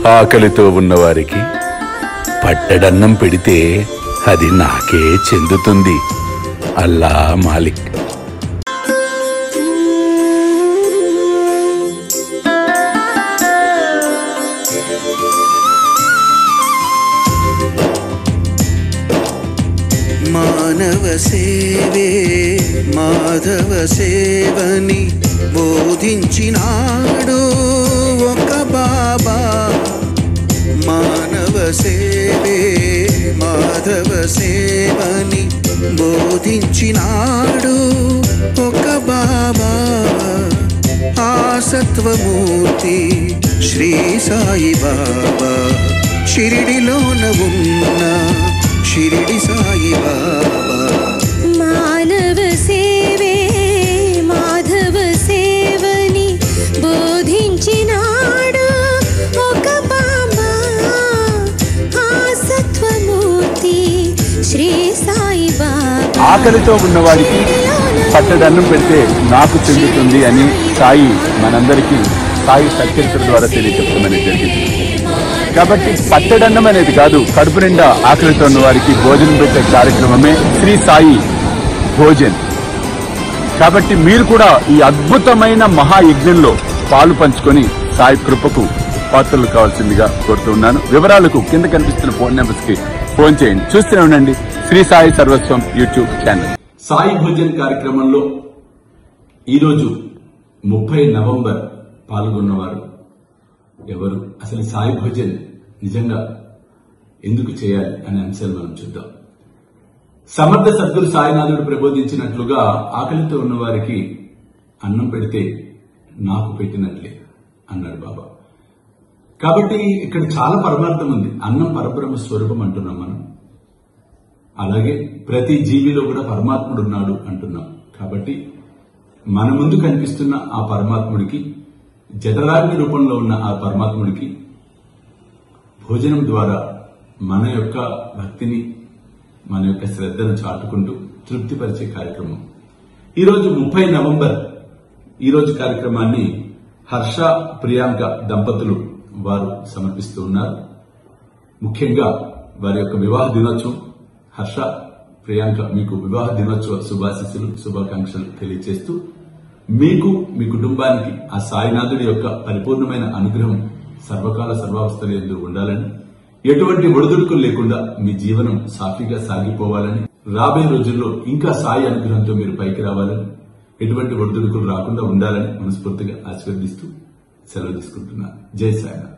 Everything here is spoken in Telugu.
ఆకలితో ఉన్నవారికి పట్టడన్నం పెడితే అది నాకే చెందుతుంది అల్లా మాలిక్ మానవ సేవే మాధవ సేవని బోధించినాడు ఒక బాబా మానవ సేవే మాధవ సేవని బోధించినాడు ఒక బాబా ఆ సత్వమూర్తి శ్రీ సాయి బాబా షిరిడిలోన ఉన్న షిరిడి సాయి బాబా మానవ సేవే మాధవ సేవని బోధించినాడు ఒక బాబా ఆ సత్వమూర్తి శ్రీ సాయి బాబా ఆకలితో ఉన్నవారికి పట్టడన్నం పెడితే నాకు చెందుతుంది అని సాయి మనందరికీ సాయి సత్కరితుల ద్వారా తెలియజెప్పమని జరిగింది కాబట్టి పట్టడన్నం అనేది కాదు కడుపు నిండా ఆకలితో ఉన్న వారికి భోజనం పెట్టే కార్యక్రమమే శ్రీ సాయి భోజన్ కాబట్టి మీరు కూడా ఈ అద్భుతమైన మహాయజ్ఞంలో పాలు పంచుకొని సాయి కృపకు పాత్రలు కావాల్సిందిగా కోరుతున్నాను వివరాలకు కింద కనిపిస్తున్న ఫోన్ నెంబర్స్ కి ఫోన్ చేయండి చూస్తూనే ఉండండి శ్రీ సాయి సర్వస్వం యూట్యూబ్ ఛానల్ సాయి భోజన్ కార్యక్రమంలో ఈరోజు ముప్పై నవంబర్ పాల్గొన్నవారు ఎవరు అసలు సాయి భోజన్ నిజంగా ఎందుకు చేయాలి అనే అంశాలు మనం చూద్దాం సమర్థ సద్గురు సాయినాథుడు ప్రబోధించినట్లుగా ఆకలితో ఉన్న వారికి అన్నం పెడితే నాకు పెట్టినట్లే అన్నాడు బాబా కాబట్టి ఇక్కడ చాలా పరమార్థం ఉంది అన్నం పరబ్రహ్మ స్వరూపం అంటున్నాం మనం అలాగే ప్రతి జీవిలో కూడా పరమాత్ముడు ఉన్నాడు అంటున్నాం కాబట్టి మన ముందు కనిపిస్తున్న ఆ పరమాత్ముడికి జఠరాగ్ని రూపంలో ఉన్న ఆ పరమాత్ముడికి భోజనం ద్వారా మన యొక్క భక్తిని మన యొక్క శ్రద్ధను చాటుకుంటూ తృప్తిపరిచే కార్యక్రమం ఈరోజు ముప్పై నవంబర్ ఈ రోజు కార్యక్రమాన్ని హర్ష ప్రియాంక దంపతులు వారు సమర్పిస్తూ ఉన్నారు ముఖ్యంగా వారి యొక్క వివాహ దినోత్సవం హర్ష ప్రియాంక మీకు వివాహ దినోత్సవ శుభాశిస్సులు శుభాకాంక్షలు తెలియజేస్తూ మీకు మీ కుటుంబానికి ఆ సాయినాథుడి యొక్క పరిపూర్ణమైన అనుగ్రహం సర్వకాల సర్వావస్థలు ఎందు ఉండాలని ఎటువంటి ఒడిదుడుకులు లేకుండా మీ జీవనం సాఫీగా సాగిపోవాలని రాబోయే రోజుల్లో ఇంకా సాయి అనుగ్రహంతో మీరు పైకి రావాలని ఎటువంటి ఒడిదుడుకులు రాకుండా ఉండాలని మనస్ఫూర్తిగా ఆశీర్వదిస్తూ సెలవు తీసుకుంటున్నాను జై సాయినాథ్